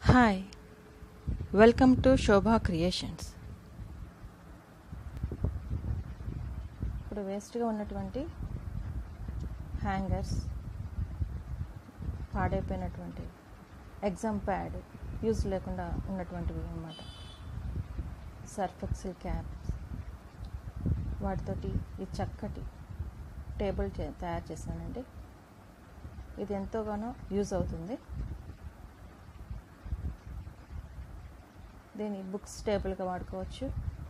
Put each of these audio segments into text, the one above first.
hi welcome to Shobha creations ఇప్పుడు వేస్ట్గా ఉన్నటువంటి హ్యాంగర్స్ పాడైపోయినటువంటి ఎగ్జామ్ ప్యాడ్ యూజ్ లేకుండా ఉన్నటువంటివి అన్నమాట సర్ఫెక్సిల్ క్యాప్స్ వాటితోటి ఈ చక్కటి టేబుల్ చే- తయారు చేశానండి ఇది ఎంతోగానో యూజ్ అవుతుంది దీన్ని బుక్స్ టేబుల్గా వాడుకోవచ్చు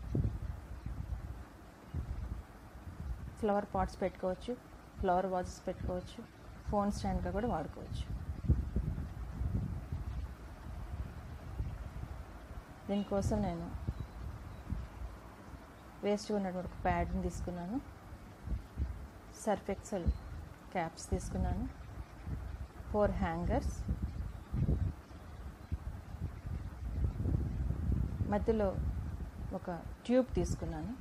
ఫ్లవర్ పాట్స్ పెట్టుకోవచ్చు ఫ్లవర్ వాజెస్ పెట్టుకోవచ్చు ఫోన్ స్టాండ్గా కూడా వాడుకోవచ్చు దీనికోసం నేను వేస్ట్గా ఉన్నటువంటి ఒక ప్యాడ్ని తీసుకున్నాను సర్ఫ్ ఎక్సెల్ క్యాప్స్ తీసుకున్నాను ఫోర్ హ్యాంగర్స్ మధ్యలో ఒక ట్యూబ్ తీసుకున్నాను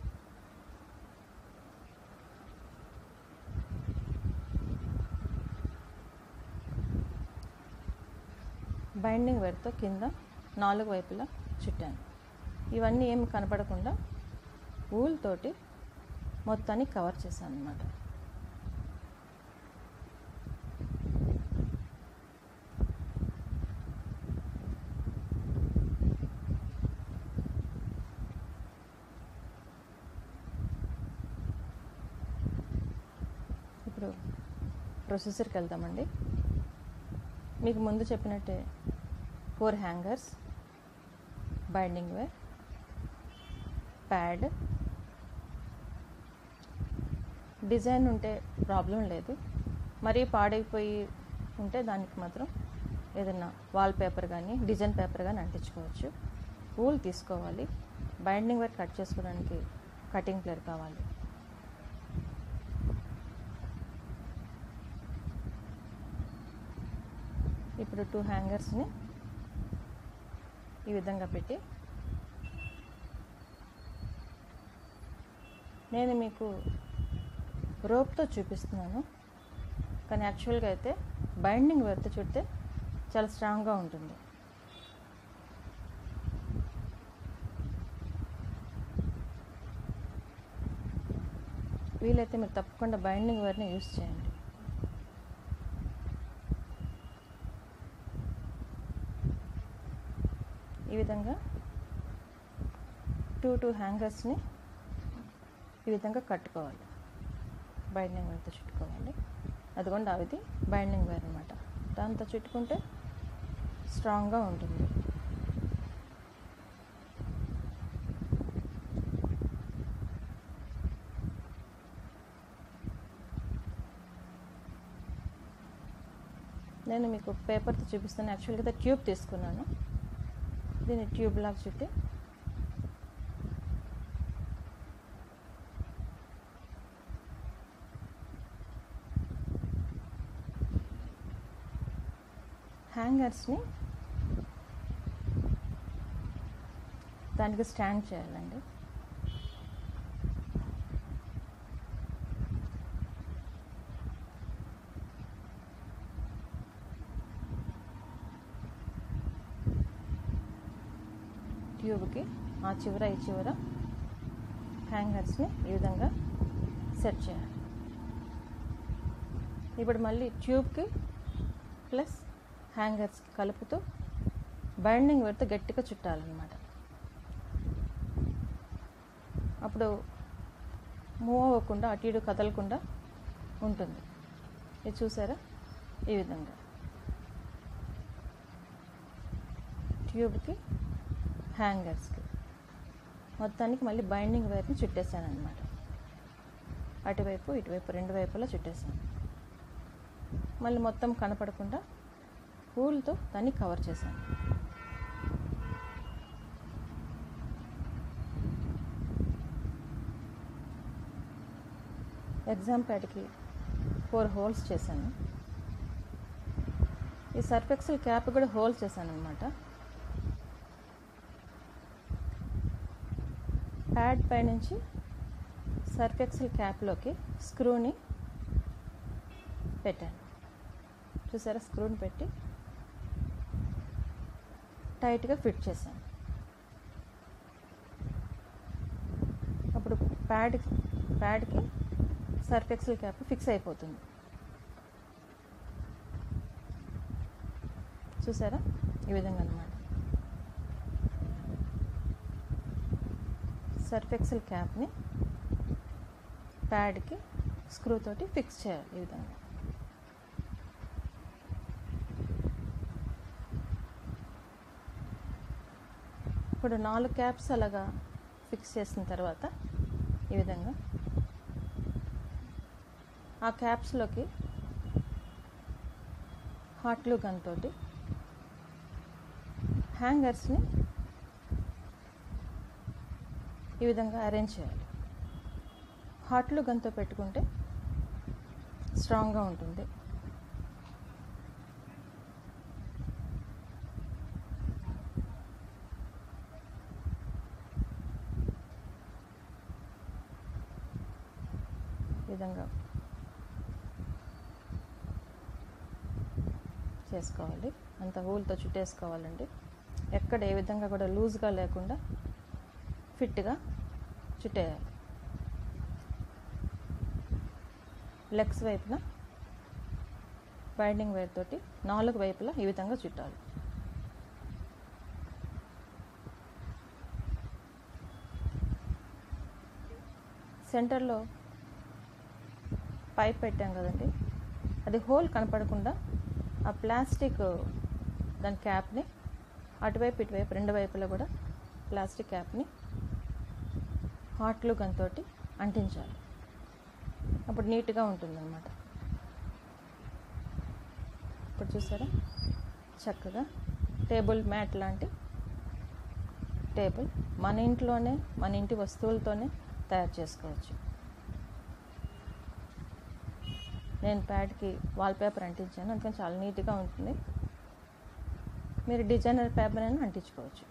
బైండింగ్ వైర్తో కింద నాలుగు వైపులా చుట్టాను ఇవన్నీ ఏమి కనపడకుండా ఊల్ తోటి మొత్తాన్ని కవర్ చేశాను అనమాట ఇప్పుడు ప్రొసెసర్కి వెళ్దామండి మీకు ముందు చెప్పినట్టే four hangers binding wire pad design ఉంటే ప్రాబ్లం లేదు మరీ పాడైపోయి ఉంటే దానికి మాత్రం ఏదైనా వాల్ పేపర్ కానీ డిజైన్ పేపర్ కానీ అంటించుకోవచ్చు ఊల్ తీసుకోవాలి బైండింగ్ వేర్ కట్ చేసుకోవడానికి కటింగ్ ప్లేర్ కావాలి ఇప్పుడు టూ హ్యాంగర్స్ని ఈ విధంగా పెట్టి నేను మీకు రోప్తో చూపిస్తున్నాను కానీ యాక్చువల్గా అయితే బైండింగ్ వేర్తో చుడితే చాలా స్ట్రాంగ్గా ఉంటుంది వీలైతే మీరు తప్పకుండా బైండింగ్ వేర్ని యూస్ చేయండి ఈ విధంగా టూ టూ హ్యాంగర్స్ని ఈ విధంగా కట్టుకోవాలి బైండింగ్ వైర్తో చుట్టుకోవాలి అదిగోండి అవిది బైండింగ్ వైర్ అనమాట దాంతో చుట్టుకుంటే స్ట్రాంగ్గా ఉంటుంది నేను మీకు పేపర్తో చూపిస్తాను యాక్చువల్గా అయితే ట్యూబ్ తీసుకున్నాను దీన్ని ట్యూబ్ లాగా చుట్టి హ్యాంగర్స్ని దానికి స్టాండ్ చేయాలండి ట్యూబ్కి ఆ చివర ఈ చివర హ్యాంగర్స్ని ఈ విధంగా సెట్ చేయాలి ఇప్పుడు మళ్ళీ ట్యూబ్కి ప్లస్ హ్యాంగర్స్కి కలుపుతూ బైండింగ్ పెడితే గట్టిగా చుట్టాలన్నమాట అప్పుడు మూవ్ అవ్వకుండా అటు ఇటు కదలకుండా ఉంటుంది ఇది చూసారా ఈ విధంగా ట్యూబ్కి హ్యాంగర్స్కి మొత్తానికి మళ్ళీ బైండింగ్ వైర్ని చుట్టేసాను అనమాట అటువైపు ఇటువైపు రెండు వైపులా చుట్టేసాను మళ్ళీ మొత్తం కనపడకుండా పూలతో దాన్ని కవర్ చేశాను ఎగ్జామ్ ప్యాడ్కి ఫోర్ హోల్స్ చేశాను ఈ సర్ఫెక్సల్ క్యాప్ కూడా హోల్ చేశాను అనమాట ప్యాడ్ పైనుంచి సర్ఫెక్సల్ క్యాప్లోకి స్క్రూని పెట్టాను చూసారా స్క్రూని పెట్టి టైట్గా ఫిట్ చేశాను అప్పుడు ప్యాడ్ ప్యాడ్కి సర్ఫ్ ఎక్సెల్ క్యాప్ ఫిక్స్ అయిపోతుంది చూసారా ఈ విధంగా అనమాట సర్ఫ్ ఎక్సెల్ క్యాప్ని ప్యాడ్కి స్క్రూ తోటి ఫిక్స్ చేయాలి ఈ విధంగా ఇప్పుడు నాలుగు క్యాప్స్ అలాగా ఫిక్స్ చేసిన తర్వాత ఈ విధంగా ఆ క్యాప్స్లోకి హాట్ గ్లూ గన్ తోటి హ్యాంగర్స్ని ఈ విధంగా అరేంజ్ చేయాలి హాట్ గ్లూ గన్తో పెట్టుకుంటే స్ట్రాంగ్గా ఉంటుంది ఈ విధంగా చేసుకోవాలి అంత హోల్తో చుట్టేసుకోవాలండి ఎక్కడ ఏ విధంగా కూడా లూజ్గా లేకుండా ఫిట్గా చుట్టేయాలి లెగ్స్ వైపున బైండింగ్ వైర్ తోటి నాలుగు వైపులా ఈ విధంగా చుట్టాలి సెంటర్లో పైప్ పెట్టాం కదండి అది హోల్ కనపడకుండా ఆ ప్లాస్టిక్ దాని క్యాప్ని అటువైపు ఇటువైపు రెండు వైపులా కూడా ప్లాస్టిక్ క్యాప్ని హాట్లు గంతోటి అంటించాలి అప్పుడు నీట్గా ఉంటుందన్నమాట ఇప్పుడు చూసారా చక్కగా టేబుల్ మ్యాట్ లాంటి టేబుల్ మన ఇంట్లోనే మన ఇంటి వస్తువులతోనే తయారు చేసుకోవచ్చు నేను ప్యాడ్కి వాల్పేపర్ అంటించాను అందుకని చాలా నీట్గా ఉంటుంది మీరు డిజైనర్ పేపర్ అయినా అంటించుకోవచ్చు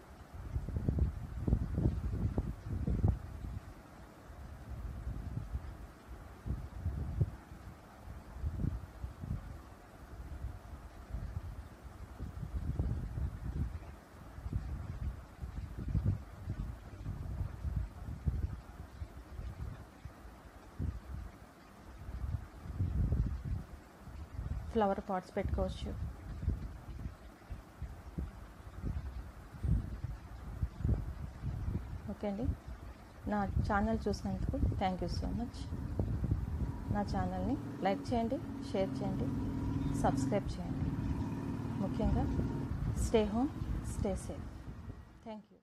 ఫ్లవర్ పాట్స్ పెట్టుకోవచ్చు ఓకే అండి నా ఛానల్ చూసినందుకు థ్యాంక్ యూ సో మచ్ నా ఛానల్ని లైక్ చేయండి షేర్ చేయండి సబ్స్క్రైబ్ చేయండి ముఖ్యంగా stay home stay safe thank you